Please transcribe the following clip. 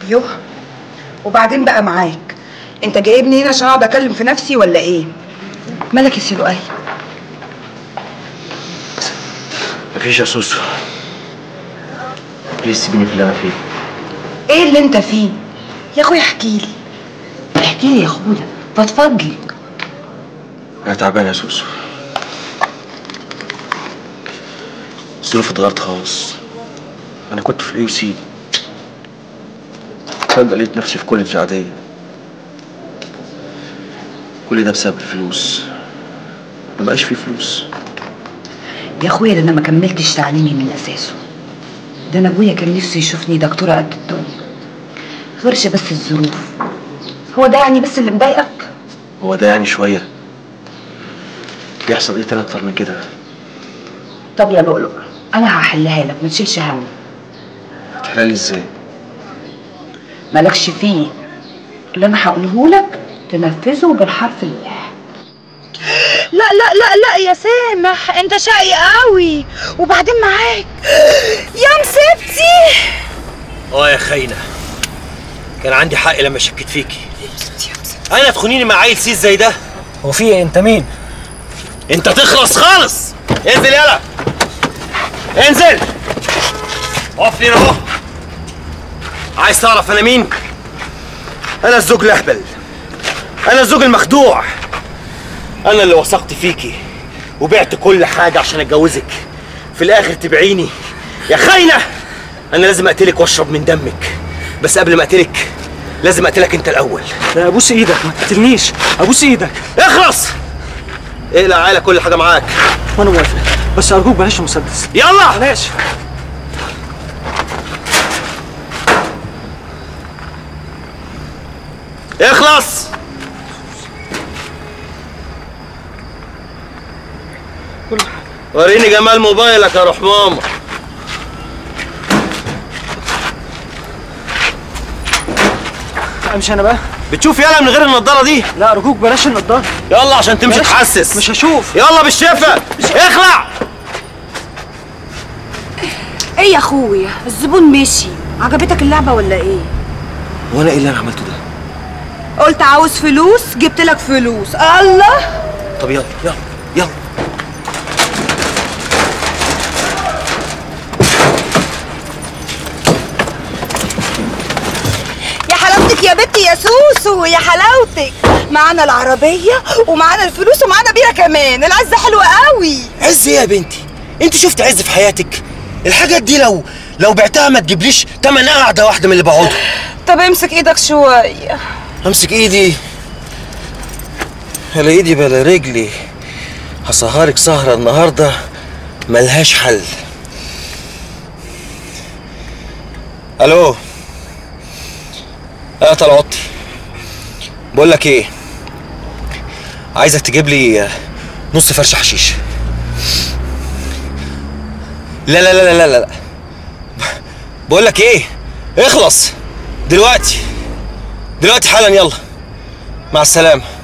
يوه وبعدين بقى معاك انت جايبني هنا عشان اقعد اكلم في نفسي ولا ايه مالك يا سلوقي مفيش يا سوسو بليز سيبيني في اللي انا فيه ايه اللي انت فيه يا اخويا احكي لي احكي لي يا اخويا فضفض لي انا تعبان يا سوسو الظروف اتغيرت خالص انا كنت في الاي سي فجأة لقيت نفسي في كوليدج عادية كل ده بسبب الفلوس ما بقاش فيه فلوس يا اخويا ده انا ما كملتش تعليمي من اساسه ده انا ابويا كان نفسه يشوفني دكتوره قد الدنيا غيرش بس الظروف هو ده يعني بس اللي مضايقك هو ده يعني شوية بيحصل ايه تاني اكتر من كده طب يا لؤلؤ انا هحلها لك ما تشيلش هم هتحلالي ازاي مالكش فيه اللي انا هقوله لك تنفذه بالحرف الواحد لا لا لا لا يا سامح انت شقي قوي وبعدين معاك يا مصيبتي اه يا خاينة كان عندي حق لما شكيت فيكي انا تخونيني مع عيل سيس زي ده هو في ايه انت مين؟ انت تخلص خالص انزل يلا انزل اقف لي اهو عايز تعرف انا مين انا الزوج الاهبل انا الزوج المخدوع انا اللي وثقت فيكي وبعت كل حاجه عشان اتجوزك في الاخر تبعيني يا خاينه انا لازم اقتلك واشرب من دمك بس قبل ما اقتلك لازم اقتلك انت الاول لا ابوس ايدك ما تقتلنيش ابوس ايدك اخلص اقلع عيلة كل حاجه معاك وانا موافق بس ارجوك بلاش المسدس يلا بلاش اخلص وريني جمال موبايلك يا روح ماما امشي انا بقى بتشوف يالا من غير النضاره دي لا ارجوك بلاش النضاره يلا عشان تمشي بلاش. تحسس مش هشوف يلا بالشفا اخلع ايه يا اخويا الزبون مشي عجبتك اللعبه ولا ايه وانا ايه اللي انا عملته ده قلت عاوز فلوس جبت لك فلوس الله طب يلا يلا يلا يا حلاوتك يا بنتي يا سوسو يا حلاوتك معانا العربيه ومعانا الفلوس ومعانا بيره كمان العزه حلوه قوي عز ايه يا بنتي انت شفت عز في حياتك الحاجات دي لو لو بعتها ما تجيبليش تمن قعده واحده من اللي بقعدها طب امسك ايدك شويه امسك ايدي بلا ايدي بلا رجلي هسهرك سهرة النهاردة ملهاش حل الو اه طلعتي بقول لك ايه عايزك تجيب لي نص فرش حشيش لا لا لا لا لا لا بقول لك ايه اخلص دلوقتي دلوقتي حالا يلا مع السلامه